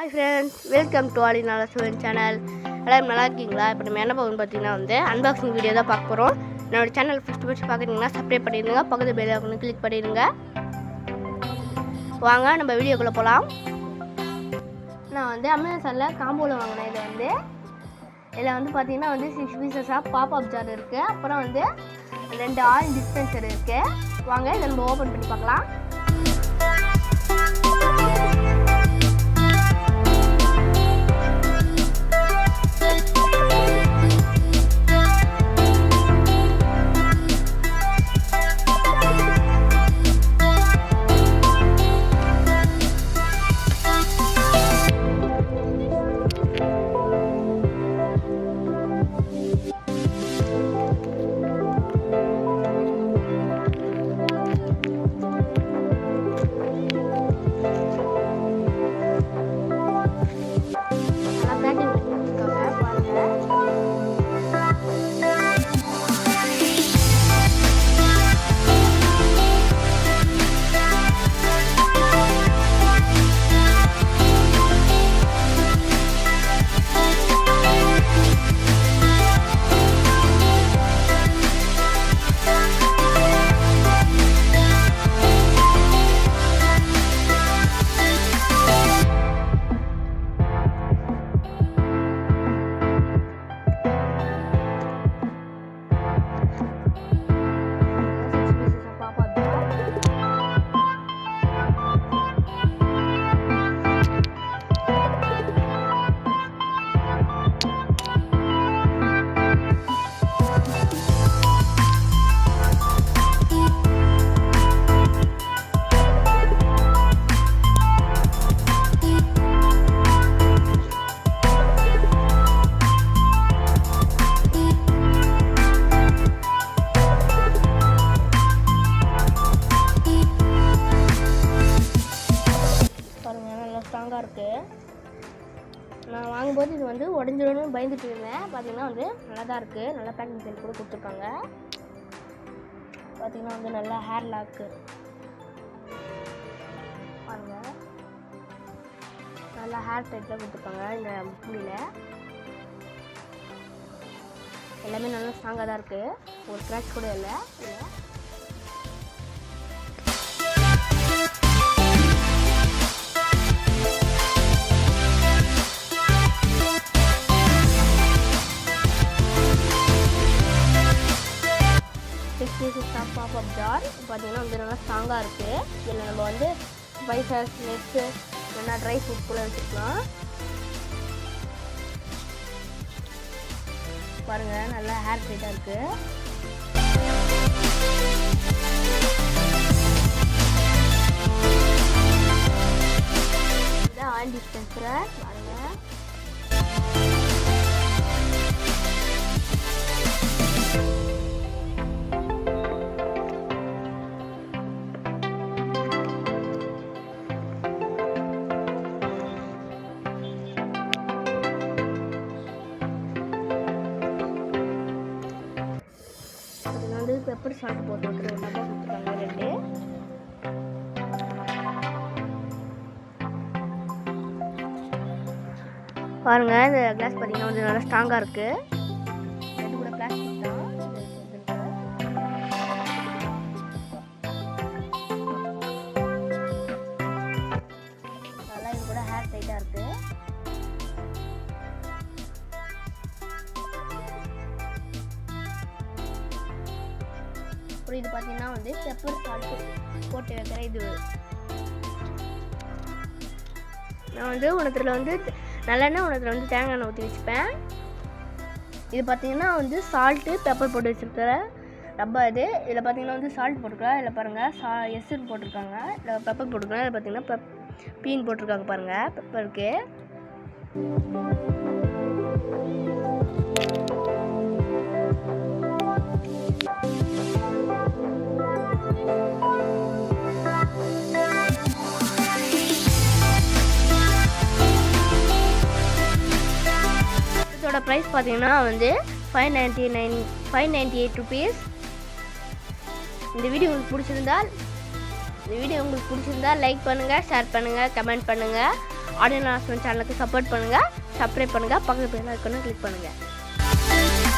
hi friends welcome to ஆலி நல்லா Sivan channel எல்லாரும் நல்லா இருக்கீங்களா இப்போ நம்ம என்ன பார்க்கணும் பார்த்தீங்கன்னா வந்து அன்பாக்சிங் வீடியோ தான் பார்க்க போகிறோம் என்னோட சேனல் ஃபஸ்ட்டு ஃபஸ்ட் பார்க்குறீங்கன்னா சப்ஸ்கிரைப் பண்ணிடுங்க பக்கத்து பெல் ஐக்கனை கிளிக் பண்ணிடுங்க வாங்க நம்ம வீடியோக்குள்ளே போகலாம் நான் வந்து அமேசானில் காம்போவில் வாங்கினேன் இது வந்து இதில் வந்து பார்த்தீங்கன்னா வந்து சிக்ஸ் பீசஸாக பாப் அப் ஜார் இருக்குது அப்புறம் வந்து ரெண்டு ஆயில் டிஸ்பென்சர் இருக்குது வாங்க இதை நம்ம ஓப்பன் பண்ணி பார்க்கலாம் நல்லா பேக்கிங் பண்ணி வச்சுருக்காங்க பாருங்கள் சிக்ஸ் பீசஸாக பாப்பா ஜார் பாருங்க நல்லா ஸ்ட்ராங்காக இருக்குது நான் வாங்கும்போது இது வந்து உடஞ்சிடும்னு பயந்துட்டு இருந்தேன் பார்த்தீங்கன்னா வந்து நல்லா தான் இருக்குது நல்லா பேக்கிங் பண்ணி கூட கொடுத்துருக்காங்க பார்த்தீங்கன்னா வந்து நல்லா ஹேர் லாக்கு பாருங்க நல்லா ஹேர் டைட்டில் கொடுத்துருக்காங்க இந்த முடியில் எல்லாமே நல்லா ஸ்ட்ராங்காக தான் இருக்குது ஒரு ஸ்க்ராட்ச் கூட இல்லை இல்லை six pieces of pop up jar பார்த்தீங்கன்னா வந்து நல்லா ஸ்ட்ராங்காக இருக்குது இதில் நம்ம வந்து ஸ்பைசஸ் நெட்ஸு இல்லைன்னா ட்ரை ஃப்ரூட் கூட வச்சுக்கலாம் பாருங்கள் நல்லா ஹேர் டைட்டாக இருக்குது இது ஆயில் டிஸ்பென்சரை பாருங்கள் அதில் வந்து பெப்பர் சால்ட் போட்டு வைக்கிற ஒரு டப்பா கொடுத்துருக்காங்க ரெண்டு பாருங்க இந்த கிளாஸ் பார்த்தீங்கன்னா வந்து நல்லா ஸ்ட்ராங்காக இருக்கு இது கூட பிளாஸ்டிக் தான் நல்லா இது கூட ஹேர் டைட்டாக இருக்கு அப்புறம் இது பார்த்தீங்கன்னா வந்து பெப்பர் சால்ட்டு போட்டு வைக்கிற இது நான் வந்து உணத்தில் வந்து நல்லெண்ணெய் உணத்தில் வந்து தேங்காய் எண்ணெய் ஊற்றி வச்சுப்பேன் இது பார்த்தீங்கன்னா வந்து சால்ட்டு பெப்பர் போட்டு வச்சுருக்கிற டப்பா இது இதில் பார்த்தீங்கன்னா வந்து சால்ட் போட்டிருக்கா இதில் பாருங்கள் சா எஸ்ன்னு போட்டிருக்காங்க இல்லை பெப்பர் போட்டிருக்காங்க இதில் பார்த்தீங்கன்னா பெப் பீன் போட்டிருக்காங்க பாருங்கள் பெப்பருக்கு இதோட ப்ரைஸ் பார்த்தீங்கன்னா வந்து five ninety nine five ninety eight rupees இந்த வீடியோ உங்களுக்கு பிடிச்சிருந்தால் இந்த வீடியோ உங்களுக்கு பிடிச்சிருந்தா லைக் பண்ணுங்கள் ஷேர் பண்ணுங்கள் கமெண்ட் பண்ணுங்கள் ஆடியோ நாசன் சேனலுக்கு சப்போர்ட் பண்ணுங்கள் சப்ஸ்கிரைப் பண்ணுங்கள் பக்கத்து பேர் இருக்கணும் கிளிக் பண்ணுங்கள்